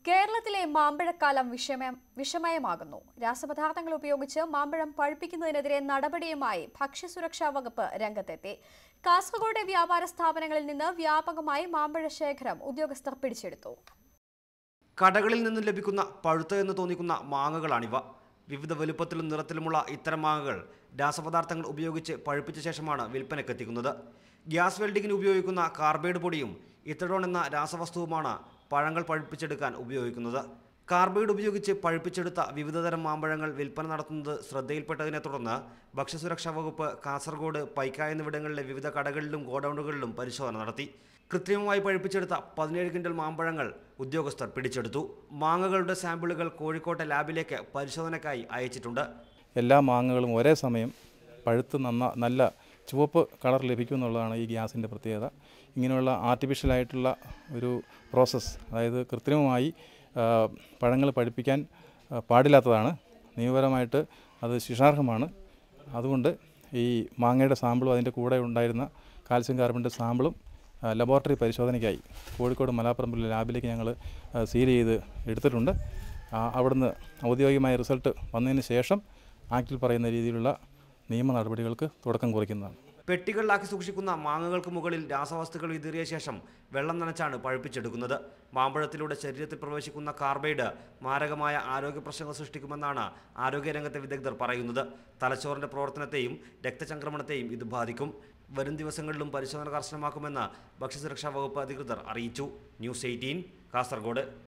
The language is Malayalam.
കേരളത്തിലെ മാമ്പഴക്കാലം വിഷമയ വിഷമയമാകുന്നു രാസപദാർത്ഥങ്ങൾ ഉപയോഗിച്ച് മാമ്പഴം പഴുപ്പിക്കുന്നതിനെതിരെ നടപടിയുമായി ഭക്ഷ്യസുരക്ഷാ വകുപ്പ് രംഗത്തെത്തി കാസർഗോഡ് വ്യാപാര സ്ഥാപനങ്ങളിൽ നിന്ന് വ്യാപകമായി മാമ്പഴ ശേഖരം ഉദ്യോഗസ്ഥർ പിടിച്ചെടുത്തു കടകളിൽ നിന്ന് ലഭിക്കുന്ന പഴുത്ത എന്ന് തോന്നിക്കുന്ന മാങ്ങകളാണിവ വിവിധ വലുപ്പത്തിലും നിറത്തിലുമുള്ള ഇത്തരം മാങ്ങകൾ രാസപദാർത്ഥങ്ങൾ ഉപയോഗിച്ച് പഴുപ്പിച്ച ശേഷമാണ് വിൽപ്പനയ്ക്കെത്തിക്കുന്നത് ഗ്യാസ് വെൽഡിങ്ങിന് ഉപയോഗിക്കുന്ന കാർബൈഡ് പൊടിയും ഇത്തഡോൺ എന്ന രാസവസ്തുവുമാണ് പഴങ്ങൾ പഴുപ്പിച്ചെടുക്കാൻ ഉപയോഗിക്കുന്നത് കാർബൈഡ് ഉപയോഗിച്ച് പഴുപ്പിച്ചെടുത്ത വിവിധതരം മാമ്പഴങ്ങൾ വിൽപ്പന നടത്തുന്നത് ശ്രദ്ധയിൽപ്പെട്ടതിനെ തുടർന്ന് ഭക്ഷ്യസുരക്ഷാ വകുപ്പ് കാസർഗോഡ് പൈക്ക എന്നിവിടങ്ങളിലെ വിവിധ കടകളിലും ഗോഡൌണുകളിലും പരിശോധന നടത്തി കൃത്രിമമായി പഴുപ്പിച്ചെടുത്ത പതിനേഴ് കിൻഡൽ മാമ്പഴങ്ങൾ ഉദ്യോഗസ്ഥർ പിടിച്ചെടുത്തു മാങ്ങകളുടെ സാമ്പിളുകൾ കോഴിക്കോട്ടെ ലാബിലേക്ക് പരിശോധനയ്ക്കായി അയച്ചിട്ടുണ്ട് എല്ലാ മാങ്ങകളും ഒരേ സമയം പഴുത്ത് നന്ന നല്ല ചുവപ്പ് കളർ ലഭിക്കും എന്നുള്ളതാണ് ഈ ഗ്യാസിൻ്റെ പ്രത്യേകത ഇങ്ങനെയുള്ള ആർട്ടിഫിഷ്യലായിട്ടുള്ള ഒരു പ്രോസസ്സ് അതായത് കൃത്രിമമായി പഴങ്ങൾ പഴുപ്പിക്കാൻ ആ, പാടില്ലാത്തതാണ് നിയമപരമായിട്ട് അത് ശിക്ഷാർഹമാണ് അതുകൊണ്ട് ഈ മാങ്ങയുടെ സാമ്പിളും അതിൻ്റെ കൂടെ ഉണ്ടായിരുന്ന കാൽസ്യം കാർബണിൻ്റെ സാമ്പിളും ആ, ലബോറട്ടറി പരിശോധനയ്ക്കായി കോഴിക്കോട് മലാപ്പറമ്പിലെ ലാബിലേക്ക് ഞങ്ങൾ സീൽ ചെയ്ത് എടുത്തിട്ടുണ്ട് ആ, അവിടുന്ന് ഔദ്യോഗികമായ റിസൾട്ട് വന്നതിന് ശേഷം ആക്റ്റിൽ പറയുന്ന രീതിയിലുള്ള നിയമ നടപടികൾക്ക് തുടക്കം കുറിക്കുന്നതാണ് പെട്ടികളിലാക്കി സൂക്ഷിക്കുന്ന മാങ്ങകൾക്ക് മുകളിൽ രാസവസ്തുക്കൾ വിതറിയ ശേഷം വെള്ളം നനച്ചാണ് പഴുപ്പിച്ചെടുക്കുന്നത് മാമ്പഴത്തിലൂടെ ശരീരത്തിൽ പ്രവേശിക്കുന്ന കാർബൈഡ് മാരകമായ ആരോഗ്യ പ്രശ്നങ്ങൾ സൃഷ്ടിക്കുമെന്നാണ് ആരോഗ്യരംഗത്തെ വിദഗ്ധർ പറയുന്നത് തലച്ചോറിന്റെ പ്രവർത്തനത്തെയും രക്തചംക്രമണത്തെയും ഇത് ബാധിക്കും വരും ദിവസങ്ങളിലും പരിശോധന കർശനമാക്കുമെന്ന് ഭക്ഷ്യസുരക്ഷാ വകുപ്പ് അധികൃതർ അറിയിച്ചു ന്യൂസ് എയ്റ്റീൻ കാസർഗോഡ്